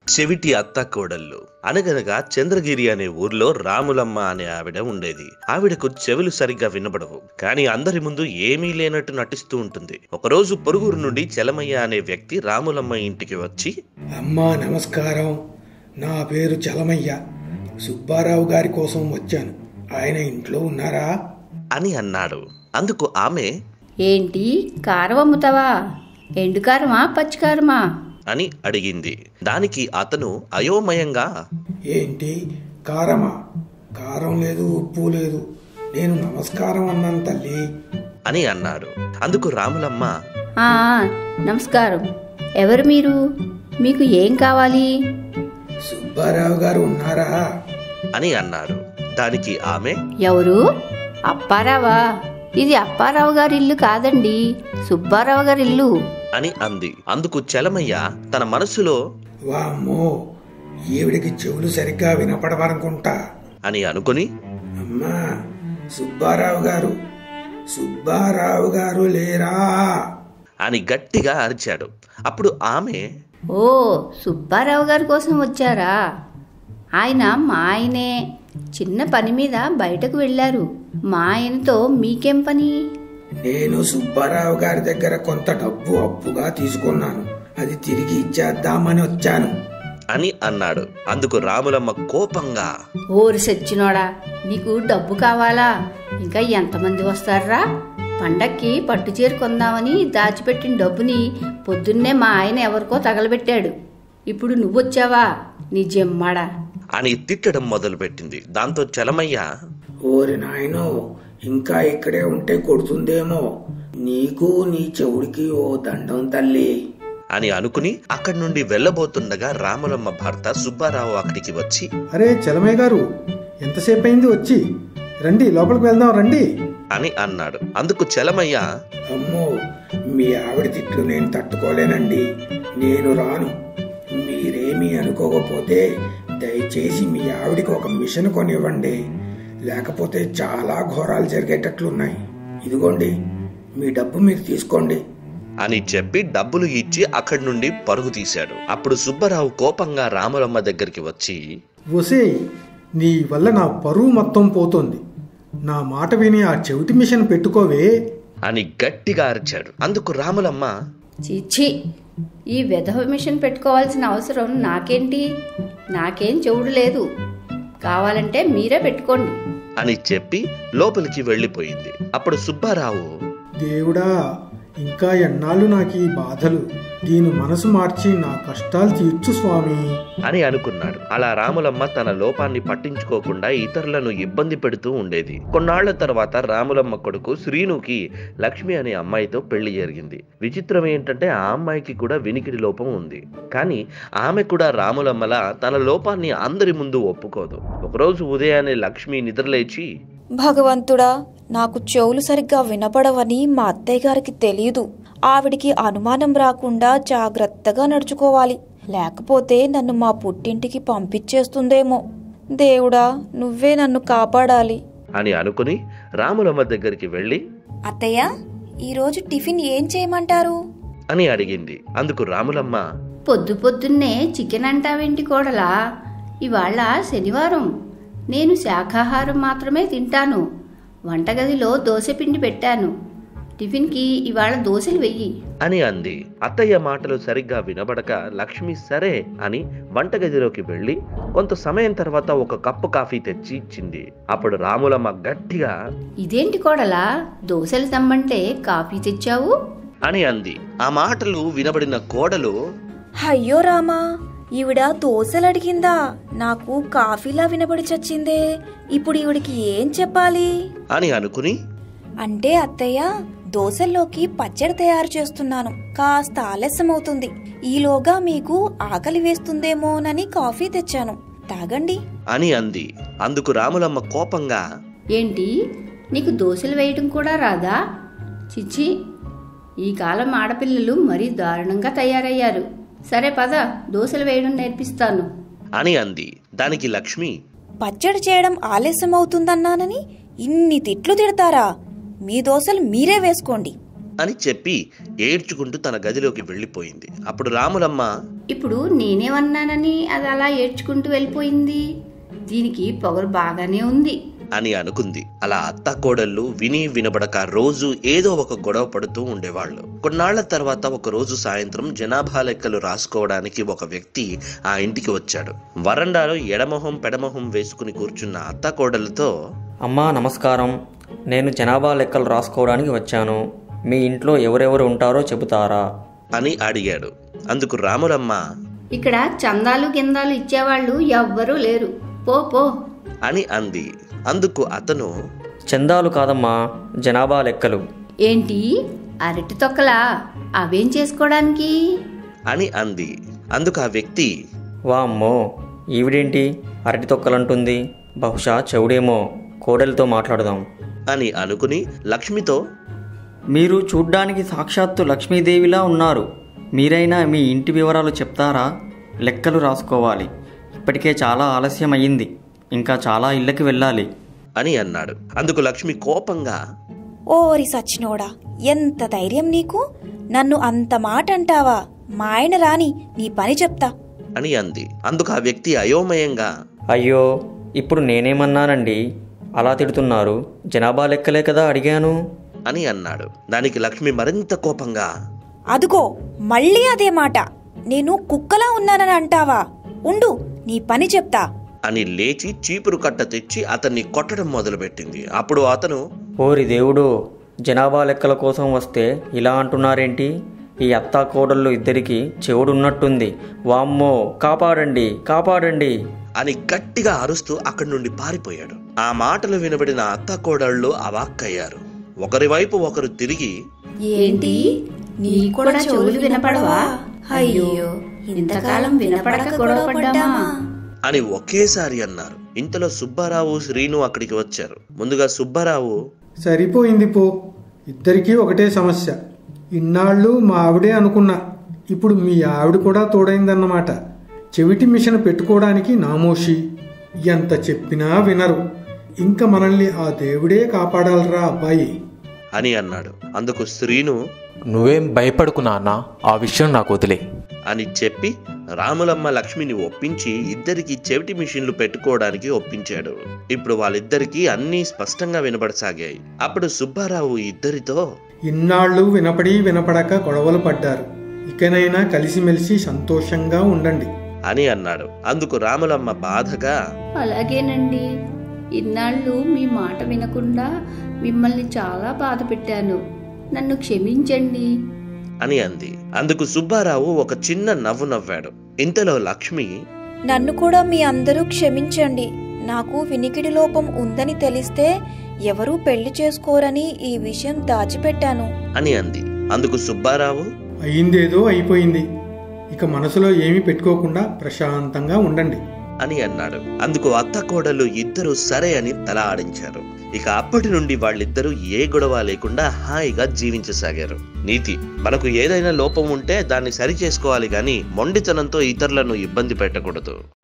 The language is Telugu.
చెవిటి అత్త కోడళ్ళు అనగనగా చంద్రగిరి అనే ఊర్లో రాములమ్మ అనే ఆవిడ ఉండేది ఆవిడకు చెవులు సరిగ్గా వినబడవు కానీ అందరి ముందు ఏమీ లేనట్టు నటిస్తూ ఉంటుంది ఒకరోజు పొరుగురు నుండి చలమయ్య అనే వ్యక్తి రాములమ్మ ఇంటికి వచ్చి అమ్మా నమస్కారం నా పేరు చలమయ్య సుబ్బారావు గారి కోసం వచ్చాను ఆయన ఇంట్లో ఉన్నారా అని అన్నాడు అందుకు ఆమె ఏంటి కారం అమ్ముతావా ఎండు కారమా పచ్చికారమా అని అడిగింది దానికి అతను అయోమయంగా ఏంటి కారమా కారం లేదు ఉప్పు లేదు నేను నమస్కారం అన్నాను తల్లి అని అన్నాడు అందుకు రాములమ్మ ఆ, నమస్కారం ఎవరు మీరు మీకు ఏం కావాలి సుబ్బారావు గారు ఉన్నారా అని అన్నాడు దానికి ఆమె ఎవరు అప్పారావా ఇది అప్పారావు గారి ఇల్లు కాదండి సుబ్బారావు గారి ఇల్లు అని అంది అందుకు చలమయ్య తన మనసులో వామ్మో ఈవిడికి చెవులు సరిగ్గా వినపడవనుకుంటా అని అనుకుని అమ్మా సుబ్బారావు గారు సుబ్బారావు గారు లేరా అని గట్టిగా అరిచాడు అప్పుడు ఆమె ఓ సుబ్బారావు గారి కోసం వచ్చారా ఆయన మా ఆయనే చిన్న పని మీద బయటకు వెళ్ళారు మా ఆయనతో మీకేం పని నేను సుబ్బారావు గారి దగ్గర కొంత డబ్బు అప్పుగా తీసుకున్నాను అది తిరిగి ఇచ్చేద్దామని వచ్చాను అని అన్నాడు అందుకు రాములమ్మ కోపంగా ఓరి సచ్చినోడా నీకు డబ్బు కావాలా ఇంకా ఎంతమంది వస్తారా పండక్కి పట్టు చీర కొందామని దాచిపెట్టిన డబ్బుని పొద్దున్నే మా ఆయన ఎవరికో తగలబెట్టాడు ఇప్పుడు నువ్వొచ్చావా నీ జమ్మాడా అని తిట్టడం మొదలుపెట్టింది దాంతో చలమయ్య ఓరి నాయనో ఇంకా ఇక్కడే ఉంటే కొడుతుందేమో నీకు నీ చెవుడికి ఓ దండం తల్లి అని అనుకుని అక్కడి నుండి వెళ్ళబోతుండగా రాములమ్మ భర్త సుబ్బారావు అక్కడికి వచ్చి అరే చలమయ్య గారు ఎంతసేపు అయింది వచ్చి రండి లోపలికి వెళ్దాం రండి అని అన్నాడు అందుకు చలమయ్య అమ్మో మీ ఆవిడ తిట్లు నేను తట్టుకోలేనండి నేను రాను మీరేమీ అనుకోకపోతే దయచేసి మీ ఆవిడికి ఒక మిషన్ కొనివ్వండి లేకపోతే చాలా ఘోరాలు జరిగేటట్లున్నాయి ఇదిగోండి మీ డబ్బు మీరు తీసుకోండి అని చెప్పి డబ్బులు ఇచ్చి అక్కడి నుండి పరుగు తీశాడు అప్పుడు సుబ్బారావు కోపంగా రాములమ్మ దగ్గరికి వచ్చి ఒసేయ్ నీ వల్ల నా పరువు మొత్తం పోతోంది నా మాట విని ఆ చెవిటి మిషన్ పెట్టుకోవే అని గట్టిగా అరిచాడు అందుకు రాములమ్మ చిచ్చి ఈ విధవ మిషన్ పెట్టుకోవాల్సిన అవసరం నాకేంటి నాకేం చెవుడు లేదు కావాలంటే మీరే పెట్టుకోండి అని చెప్పి లోపలికి వెళ్ళిపోయింది అప్పుడు సుబ్బారావు దేవుడా ఇంకా ఎన్నాళ్ళు నాకు ఈ బాధలు దీని మనసు మార్చి నా కష్టాలు తీర్చు స్వామి అని అనుకున్నాడు అలా రాములమ్మ తన లోపాన్ని పట్టించుకోకుండా ఇతరులను ఇబ్బంది పెడుతూ ఉండేది కొన్నాళ్ల తర్వాత రాములమ్మ కొడుకు శ్రీనుకి లక్ష్మి అనే అమ్మాయితో పెళ్లి జరిగింది విచిత్రం ఏంటంటే ఆ అమ్మాయికి కూడా వినికిడి లోపం ఉంది కానీ ఆమె కూడా రాములమ్మలా తన లోపాన్ని అందరి ముందు ఒప్పుకోదు ఒకరోజు ఉదయాన్నే లక్ష్మి నిద్రలేచి భగవంతుడా నాకు చెవులు సరిగ్గా వినపడవని మా అత్తయ్య గారికి తెలియదు ఆవిడికి అనుమానం రాకుండా జాగ్రత్తగా నడుచుకోవాలి లేకపోతే నన్ను మా పుట్టింటికి పంపించేస్తుందేమో దేవుడా నువ్వే నన్ను కాపాడాలి అని అనుకుని రాములమ్మ దగ్గరికి వెళ్ళి అత్తయ్య ఈరోజు టిఫిన్ ఏం చేయమంటారు అని అడిగింది అందుకు రాములమ్మ పొద్దు పొద్దున్నే చికెన్ అంటావేంటి కోడలా ఇవాళ శనివారం నేను శాకాహారం మాత్రమే తింటాను వంటగదిలో దోశ పిండి పెట్టాను టిఫిన్కి ఇవాళ దోశలు వెయ్యి అని అంది అత్తయ్య మాటలు సరిగ్గా వినబడక లక్ష్మి సరే అని వంటగదిలోకి వెళ్ళి కొంత సమయం తర్వాత ఒక కప్పు కాఫీ తెచ్చి ఇచ్చింది అప్పుడు రాములమ్మ గట్టిగా ఇదేంటి కోడలా దోశలు తెమ్మంటే కాఫీ తెచ్చావు అని అంది ఆ మాటలు వినబడిన కోడలు అయ్యో రామా ఈవిడ దోశలు అడిగిందా నాకు కాఫీలా వినబడి చచ్చిందే ఇప్పుడు ఈవిడికి ఏం చెప్పాలి అని అనుకుని అంటే అత్తయ్య దోశల్లోకి పచ్చడి తయారు చేస్తున్నాను కాస్త ఆలస్యం అవుతుంది ఈలోగా మీకు ఆకలి వేస్తుందేమోనని కాఫీ తెచ్చాను తాగండి అని అంది అందుకు రాములమ్మ కోపంగా ఏంటి నీకు దోశలు వేయటం కూడా రాదా చిచ్చి ఈ కాలం ఆడపిల్లలు మరీ దారుణంగా తయారయ్యారు సరే పద దోశలు వేయడం నేర్పిస్తాను అని అంది దానికి లక్ష్మి పచ్చడి చేయడం ఆలస్యం అవుతుందన్నానని ఇన్ని తిట్లు తిడతారా మీ దోశలు మీరే వేసుకోండి అని చెప్పి ఏడ్చుకుంటూ తన గదిలోకి వెళ్ళిపోయింది అప్పుడు రాములమ్మ ఇప్పుడు నేనేమన్నానని అది అలా ఏడ్చుకుంటూ వెళ్ళిపోయింది దీనికి పొగరు బాగానే ఉంది అని అనుకుంది అలా అత్త కోడళ్ళు విని వినబడక రోజు ఏదో ఒక గొడవ పడుతూ ఉండేవాళ్ళు కొన్నాళ్ల తర్వాత ఒక రోజు సాయంత్రం జనాభా లెక్కలు రాసుకోవడానికి ఒక వ్యక్తి ఆ ఇంటికి వచ్చాడు వరండాలో ఎడమొహం పెడమొహం వేసుకుని కూర్చున్న అత్త కోడలతో అమ్మా నమస్కారం నేను జనాభా లెక్కలు రాసుకోవడానికి వచ్చాను మీ ఇంట్లో ఎవరెవరు ఉంటారో చెబుతారా అని అడిగాడు అందుకు రాములమ్మ ఇక్కడ చందాలు గిందాలు ఇచ్చేవాళ్ళు ఎవ్వరూ లేరు పో పో అని అంది అందుకు అతను చందాలు కాదమ్మా జనాభా లెక్కలు ఏంటి అరటి తొక్కలా అవేం చేసుకోవడానికి అని అంది అందుకు ఆ వ్యక్తి వామ్మో ఈవిడేంటి అరటి తొక్కలంటుంది బహుశా చెవుడేమో కోడలితో మాట్లాడదాం అని అనుకుని లక్ష్మితో మీరు చూడ్డానికి సాక్షాత్తు లక్ష్మీదేవిలా ఉన్నారు మీరైనా మీ ఇంటి వివరాలు చెప్తారా లెక్కలు రాసుకోవాలి ఇప్పటికే చాలా ఆలస్యం అయ్యింది ఇంకా చాలా ఇళ్ళకి వెళ్ళాలి అని అన్నాడు అందుకు లక్ష్మి కోపంగా ఓరి సచ్చినోడా ఎంత ధైర్యం నీకు నన్ను అంత మాట అంటావా మా ఆయన రాని నీ పని చెప్తా అని అంది అందుకు ఆ వ్యక్తి అయోమయంగా అయ్యో ఇప్పుడు నేనేమన్నానండి అలా తిడుతున్నారు జనాభా లెక్కలే కదా అడిగాను అని అన్నాడు దానికి లక్ష్మి మరింత కోపంగా అదుగో మళ్ళీ అదే మాట నేను కుక్కలా ఉన్నానని అంటావా ఉండు నీ పని చెప్తా అని లేచి చీపురు కట్ట తెచ్చి అతన్ని కొట్టడం మొదలుపెట్టింది అప్పుడు అతను ఓరి దేవుడు జనాభా లెక్కల కోసం వస్తే ఇలా అంటున్నారేంటి ఈ అత్తా కోడళ్ళు ఇద్దరికి చెవుడున్నట్టుంది వామ్మో కాపాడండి కాపాడండి అని గట్టిగా అరుస్తూ అక్కడి నుండి పారిపోయాడు ఆ మాటలు వినబడిన అత్త కోడళ్ళు అవాక్కయ్యారు ఒకరి వైపు ఒకరు తిరిగి ఏంటి నీకు కూడా చెవులు వినపడవా అయ్యో ఇంతకాలం వినపడక గొడవ పడ్డామా అని ఒకేసారి అన్నారు ఇంతలో సుబ్బారావు శ్రీను అక్కడికి వచ్చారు ముందుగా సుబ్బారావు సరిపోయింది పో ఇద్దరికీ ఒకటే సమస్య ఇన్నాళ్ళు మా ఆవిడే అనుకున్నా ఇప్పుడు మీ ఆవిడ కూడా తోడైందన్నమాట చెవిటి మిషన్ పెట్టుకోవడానికి నామోషి ఎంత చెప్పినా వినరు ఇంకా మనల్ని ఆ దేవుడే కాపాడాలరా అబ్బాయి అని అన్నాడు అందుకు శ్రీను నువ్వేం భయపడుకు నాన్న ఆ విషయం నాకు వదిలే అని చెప్పి రాములమ్మ లక్ష్మిని ఒప్పించి ఇద్దరికి చెవిటి మిషన్లు పెట్టుకోవడానికి ఒప్పించాడు ఇప్పుడు వాళ్ళిద్దరికీ అన్నీ స్పష్టంగా వినబడసాగాయి అప్పుడు సుబ్బారావు ఇద్దరితో ఇన్నాళ్ళు వినపడి వినపడక గొడవలు పడ్డారు ఇకనైనా కలిసిమెలిసి సంతోషంగా ఉండండి అని అన్నాడు అందుకు రాములమ్మ బాధగా అలాగేనండి ఇన్నాళ్ళు మీ మాట వినకుండా మిమ్మల్ని చాలా బాధ పెట్టాను నన్ను క్షమించండి అని అంది అందుకు సుబ్బారావు ఒక చిన్న నవ్వు నవ్వాడు ఇంతలో లక్ష్మి నన్ను కూడా మీ అందరూ క్షమించండి నాకు వినికిడి లోపం ఉందని తెలిస్తే ఎవరూ పెళ్లి చేసుకోరని ఈ విషయం దాచిపెట్టాను అని అంది అందుకు సుబ్బారావు అయిందేదో అయిపోయింది ఇక మనసులో ఏమీ పెట్టుకోకుండా ప్రశాంతంగా ఉండండి అని అన్నాడు అందుకు అత్త కోడలు ఇద్దరు సరే అని తల ఆడించారు ఇక అప్పటి నుండి వాళ్ళిద్దరూ ఏ గొడవ లేకుండా హాయిగా జీవించసాగారు నీతి మనకు ఏదైనా లోపం ఉంటే దాన్ని సరి చేసుకోవాలి గాని మొండితనంతో ఇతరులను ఇబ్బంది పెట్టకూడదు